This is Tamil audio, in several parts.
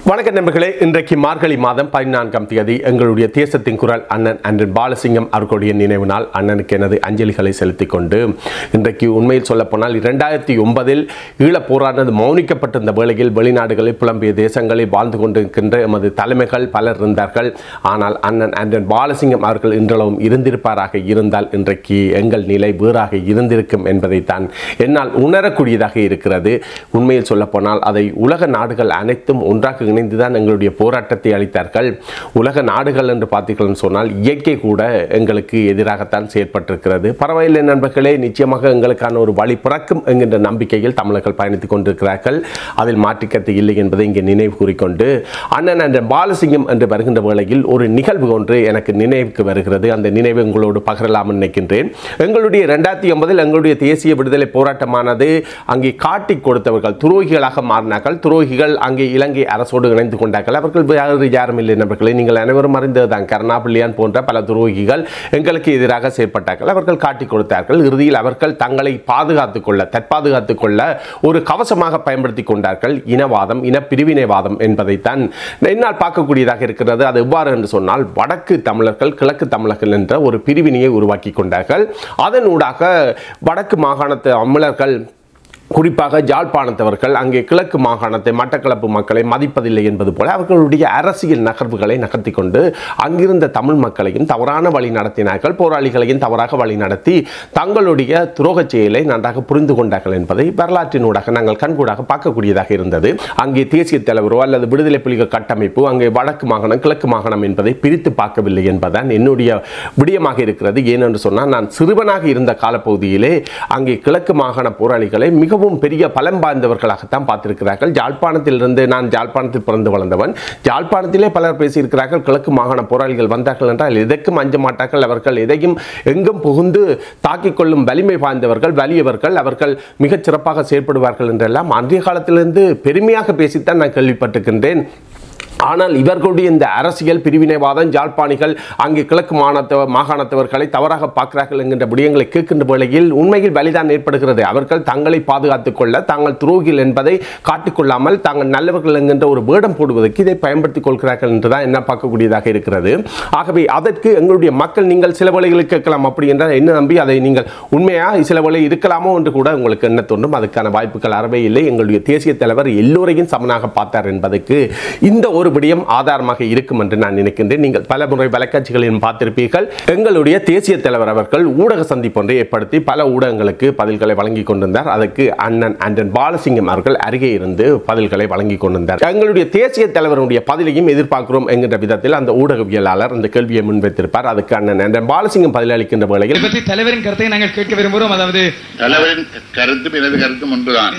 வணக்கம் நண்பர்களே இன்றைக்கு மார்கழி மாதம் பதினான்காம் தேதி எங்களுடைய தேசத்தின் குரல் அண்ணன் அண்ணன் பாலசிங்கம் அவர்களுடைய நினைவு நாள் அண்ணனுக்கு எனது அஞ்சலிகளை செலுத்திக் கொண்டு இன்றைக்கு உண்மையில் சொல்லப்போனால் இரண்டாயிரத்தி ஒன்பதில் ஈழப் போரானது மௌனிக்கப்பட்டிருந்த வேளையில் வெளிநாடுகளில் புலம்பிய தேசங்களில் வாழ்ந்து கொண்டிருக்கின்ற எமது தலைமைகள் பலர் இருந்தார்கள் ஆனால் அண்ணன் அண்ணன் பாலசிங்கம் அவர்கள் இன்றளவும் இருந்திருப்பாராக இருந்தால் இன்றைக்கு எங்கள் நிலை வேறாக இருந்திருக்கும் என்பதைத்தான் என்னால் உணரக்கூடியதாக இருக்கிறது உண்மையில் சொல்லப்போனால் அதை உலக நாடுகள் அனைத்தும் ஒன்றாக இணைந்துதான் எங்களுடைய போராட்டத்தை அளித்தார்கள் உலக நாடுகள் என்று பார்த்தீர்கள் சொன்னால் இயற்கை கூட எங்களுக்கு எதிராகத்தான் செயற்பட்டிருக்கிறது பரவாயில்லை நண்பர்களே நிச்சயமாக எங்களுக்கான ஒரு வழி பிறக்கும் என்கின்ற நம்பிக்கையில் தமிழர்கள் பயணித்துக் கொண்டிருக்கிறார்கள் அதில் மாற்றிக்கத்து இல்லை என்பதை இங்கே நினைவு கூறிக்கொண்டு அண்ணன் அண்ணன் பாலசிங்கம் என்று வருகின்ற வேளையில் ஒரு நிகழ்வு ஒன்று எனக்கு நினைவுக்கு வருகிறது அந்த நினைவு உங்களோடு பகிரலாம் நினைக்கின்றேன் எங்களுடைய ரெண்டாயிரத்தி ஒன்பதில் எங்களுடைய தேசிய விடுதலை போராட்டமானது அங்கே காட்டிக் கொடுத்தவர்கள் துரோகிகளாக மாறினார்கள் துரோகிகள் அங்கே இலங்கை அரசோடு இணைந்து கொண்டார்கள் அவர்கள் வேறு யாரும் இல்லை நண்பர்களே நீங்கள் அனைவரும் அறிந்ததுதான் கருணாபிள்ளையான் போன்ற பல துரோகிகள் எங்களுக்கு எதிராக செயற்பட்டார்கள் அவர்கள் காட்டிக் கொடுத்தார்கள் இறுதியில் அவர்கள் தங்களை பாதுகாத்துக் கொள்ள தற்பாதுகாத்துக் கொள்ள ஒரு கவசமாக பயன்படுத்தி கொண்டார்கள் இனவாதம் இன பிரிவினைவாதம் என்பதைத்தான் என்னால் பார்க்கக்கூடியதாக இருக்கிறது அது எவ்வாறு என்று சொன்னால் வடக்கு தமிழர்கள் கிழக்கு தமிழர்கள் என்ற ஒரு பிரிவினையை உருவாக்கி கொண்டார்கள் அதனூடாக வடக்கு மாகாணத்து அமலர்கள் குறிப்பாக ஜாழ்ப்பாணத்தவர்கள் அங்கே கிழக்கு மாகாணத்தை மட்டக்களப்பு மக்களை மதிப்பதில்லை என்பது போல அவர்களுடைய அரசியல் நகர்வுகளை நகர்த்தி கொண்டு அங்கிருந்த தமிழ் மக்களையும் தவறான வழி நடத்தினார்கள் போராளிகளையும் தவறாக வழி நடத்தி தங்களுடைய துரோகச் செயலை நன்றாக புரிந்து கொண்டார்கள் என்பதை வரலாற்றினூடாக நாங்கள் கண்கூடாக பார்க்கக்கூடியதாக இருந்தது அங்கே தேசிய தலைவரோ அல்லது விடுதலை புலிகள் கட்டமைப்பு அங்கே வடக்கு மாகாணம் கிழக்கு மாகாணம் என்பதை பிரித்து பார்க்கவில்லை என்பதுதான் என்னுடைய விடயமாக இருக்கிறது ஏனென்று சொன்னால் நான் சிறுவனாக இருந்த காலப்பகுதியிலே அங்கே கிழக்கு மாகாண போராளிகளை மிகவும் பெரிய பலம் வாய்ந்தவர்களாகத்தான் பார்த்திருக்கிறார்கள் ஜாழ்ப்பாணத்திலிருந்து நான் ஜாழ்ப்பாணத்தில் பிறந்து வளர்ந்தவன் ஜாழ்ப்பாணத்திலே பலர் பேசியிருக்கிறார்கள் கிழக்கு மாகாண போராளிகள் வந்தார்கள் என்றால் எதற்கும் அஞ்ச மாட்டார்கள் அவர்கள் எதையும் எங்கும் புகுந்து தாக்கிக் கொள்ளும் வலிமை வாய்ந்தவர்கள் வலியவர்கள் அவர்கள் மிகச் சிறப்பாக செயல்படுவார்கள் என்றெல்லாம் அன்றைய காலத்திலிருந்து பெருமையாக பேசித்தான் நான் கேள்விப்பட்டிருக்கின்றேன் ஆனால் இவர்களுடைய இந்த அரசியல் பிரிவினைவாதம் ஜாழ்ப்பாணிகள் அங்கே கிழக்கு மாகாணத்த மாகாணத்தவர்களை தவறாக பார்க்கிறார்கள் என்கின்ற விடயங்களை கேட்கின்ற வேளையில் உண்மையில் வலிதான் ஏற்படுகிறது அவர்கள் தங்களை பாதுகாத்துக் கொள்ள தாங்கள் துரோகிகள் என்பதை காட்டிக்கொள்ளாமல் தாங்கள் நல்லவர்கள் என்கின்ற ஒரு வேடம் போடுவதற்கு இதை பயன்படுத்திக் கொள்கிறார்கள் என்றுதான் என்ன பார்க்கக்கூடியதாக இருக்கிறது ஆகவே அதற்கு எங்களுடைய மக்கள் நீங்கள் சில வேளைகளை கேட்கலாம் அப்படி என்றால் என்ன நம்பி அதை நீங்கள் உண்மையா சில வேளை இருக்கலாமோ என்று கூட உங்களுக்கு என்ன தோன்றும் அதுக்கான வாய்ப்புகள் அறவே இல்லை எங்களுடைய தேசிய தலைவர் எல்லோரையும் சமனாக பார்த்தார் என்பதற்கு இந்த ஒரு விடயம் ஆதாரமாக இருக்கும் என்று நான் நினைக்கின்றேன் நீங்கள் பல முறை வலைக்காட்சிகளிலும் பார்த்திருப்பீர்கள் எங்களுடைய தேசிய தலைவர் அவர்கள் ஊடக சந்திப்பு ஒன்றை ஏற்படுத்தி பல ஊடகங்களுக்கு பதில்களை வழங்கி கொண்டிருந்தார் அதற்கு அண்ணன் அண்ணன் பாலசிங்கம் அவர்கள் அருகே இருந்து பதில்களை வழங்கி கொண்டிருந்தார் எங்களுடைய தேசிய தலைவருடைய பதிலையும் எதிர்பார்க்கிறோம் என்கின்ற விதத்தில் அந்த ஊடகவியலாளர் அந்த கேள்வியை முன்வைத்திருப்பார் அதுக்கு அண்ணன் அண்ணன் பாலசிங்கம் பதிலளிக்கின்ற வேளையில் இதை பற்றி தலைவரின் கருத்தை நாங்கள் கேட்க விரும்புகிறோம் அதாவது தலைவரின் கருத்தும் எனது கருத்தும் ஒன்றுதான்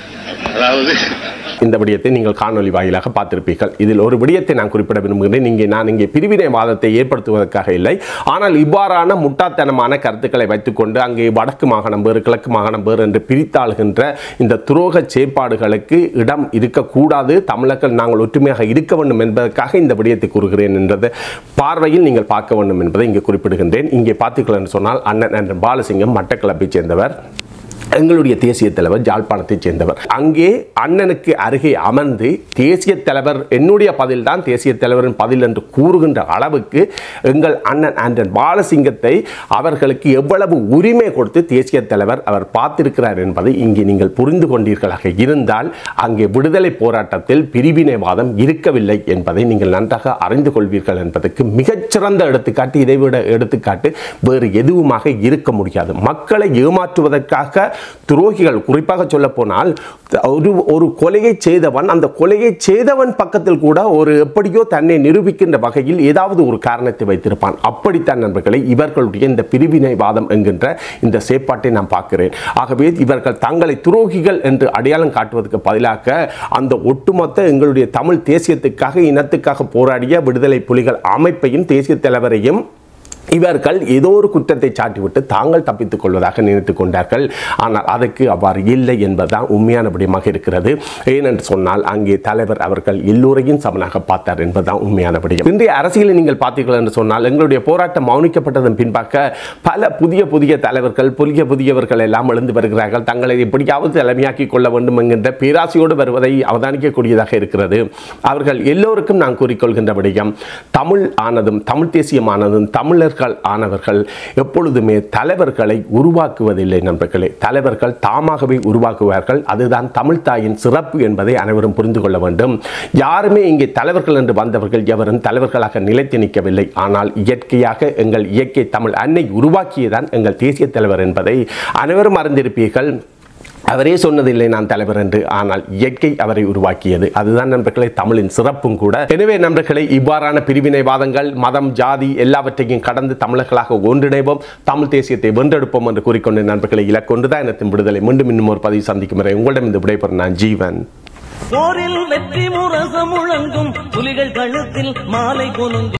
அதாவது இந்த விடயத்தை நீங்கள் காணொலி வாயிலாக பார்த்திருப்பீர்கள் இதில் ஒரு விடயத்தை நான் குறிப்பிட விரும்புகிறேன் இங்கே நான் இங்கே பிரிவினைவாதத்தை ஏற்படுத்துவதற்காக இல்லை ஆனால் இவ்வாறான முட்டாத்தனமான கருத்துக்களை வைத்துக்கொண்டு அங்கே வடக்கு மாகாணம் வேறு கிழக்கு மாகாணம் வேறு என்று பிரித்தாளுகின்ற இந்த துரோக செயற்பாடுகளுக்கு இடம் இருக்கக்கூடாது தமிழர்கள் நாங்கள் ஒற்றுமையாக இருக்க வேண்டும் என்பதற்காக இந்த விடயத்தை கூறுகிறேன் என்றது பார்வையில் நீங்கள் பார்க்க வேண்டும் என்பதை இங்கே குறிப்பிடுகின்றேன் இங்கே பார்த்தீர்கள் என்று சொன்னால் அண்ணன் அண்ணன் பாலசிங்கம் மட்டக்களப்பைச் சேர்ந்தவர் எங்களுடைய தேசிய தலைவர் ஜாழ்ப்பாணத்தைச் சேர்ந்தவர் அங்கே அண்ணனுக்கு அருகே அமர்ந்து தேசிய தலைவர் என்னுடைய பதில் தான் தேசிய தலைவரின் பதில் என்று கூறுகின்ற அளவுக்கு எங்கள் அண்ணன் அண்ணன் பாலசிங்கத்தை அவர்களுக்கு எவ்வளவு உரிமை கொடுத்து தேசிய தலைவர் அவர் பார்த்திருக்கிறார் என்பதை இங்கே நீங்கள் புரிந்து கொண்டீர்களாக இருந்தால் அங்கே விடுதலை போராட்டத்தில் பிரிவினைவாதம் இருக்கவில்லை என்பதை நீங்கள் நன்றாக அறிந்து கொள்வீர்கள் என்பதற்கு மிகச்சிறந்த எடுத்துக்காட்டு இதைவிட எடுத்துக்காட்டு வேறு எதுவுமாக இருக்க முடியாது மக்களை ஏமாற்றுவதற்காக துரோகிகள் குறிப்பாக சொல்ல போனால் ஒரு ஒரு கொலையை செய்தவன் அந்த கொலையை செய்தவன் பக்கத்தில் கூட ஒரு எப்படியோ தன்னை நிரூபிக்கின்ற வகையில் ஏதாவது ஒரு காரணத்தை வைத்திருப்பான் அப்படித்தான் நண்பர்களை இவர்களுடைய இந்த பிரிவினைவாதம் என்கின்ற இந்த செயற்பாட்டை நான் பார்க்கிறேன் ஆகவே இவர்கள் தங்களை துரோகிகள் என்று அடையாளம் காட்டுவதற்கு பதிலாக அந்த ஒட்டுமொத்த எங்களுடைய தமிழ் தேசியத்துக்காக இனத்துக்காக போராடிய விடுதலை புலிகள் அமைப்பையும் தேசிய தலைவரையும் இவர்கள் ஏதோ ஒரு குற்றத்தை சாட்டிவிட்டு தாங்கள் தப்பித்துக் கொள்வதாக நினைத்துக் கொண்டார்கள் ஆனால் அதற்கு அவ்வாறு இல்லை என்பதுதான் உண்மையான விடயமாக இருக்கிறது ஏனென்று சொன்னால் அங்கே தலைவர் அவர்கள் எல்லோரையும் சமனாக பார்த்தார் என்பதுதான் உண்மையான விடயம் இன்றைய அரசியலை நீங்கள் பார்த்தீர்கள் என்று சொன்னால் எங்களுடைய போராட்டம் மௌனிக்கப்பட்டதன் பின்பாக பல புதிய புதிய தலைவர்கள் புதிய புதியவர்கள் எல்லாம் எழுந்து வருகிறார்கள் தங்களை எப்படியாவது தலைமையாக்கி கொள்ள வேண்டும் என்கின்ற பேராசையோடு வருவதை அவதானிக்கக்கூடியதாக இருக்கிறது அவர்கள் எல்லோருக்கும் நான் கூறிக்கொள்கின்ற விடயம் தமிழ் ஆனதும் தமிழ் தேசியமானதும் தமிழர்கள் ஆனவர்கள் எப்பொழுதுமே தலைவர்களை உருவாக்குவதில்லை நண்பர்களே தலைவர்கள் தாமாகவே உருவாக்குவார்கள் அதுதான் தமிழ் தாயின் சிறப்பு என்பதை அனைவரும் புரிந்து கொள்ள வேண்டும் யாருமே இங்கே தலைவர்கள் என்று வந்தவர்கள் எவரும் தலைவர்களாக நிலைத்து நிற்கவில்லை ஆனால் இயற்கையாக எங்கள் இயற்கை தமிழ் அன்னை உருவாக்கியதான் எங்கள் தேசிய தலைவர் என்பதை அனைவரும் அறிந்திருப்பீர்கள் அவரே சொன்னதில்லை நான் தலைவர் என்று ஆனால் இயற்கை அவரை உருவாக்கியது அதுதான் நண்பர்களே தமிழின் சிறப்பும் கூட எனவே நண்பர்களே இவ்வாறான பிரிவினைவாதங்கள் மதம் ஜாதி எல்லாவற்றையும் கடந்து தமிழர்களாக ஒன்றிணைவோம் தமிழ் தேசியத்தை வென்றெடுப்போம் என்று கூறிக்கொண்டு நண்பர்களை இலக்கொண்டுதான் இனத்தின் விடுதலை மீண்டும் இன்னும் ஒரு பதிவு சந்திக்கும் வரை உங்களிடம் இந்த விடைபெறும் நான் ஜீவன் போரில் வெற்றி முரசம் முழங்கும் புலிகள் கழுத்தில் மாலை கொலுங்கும்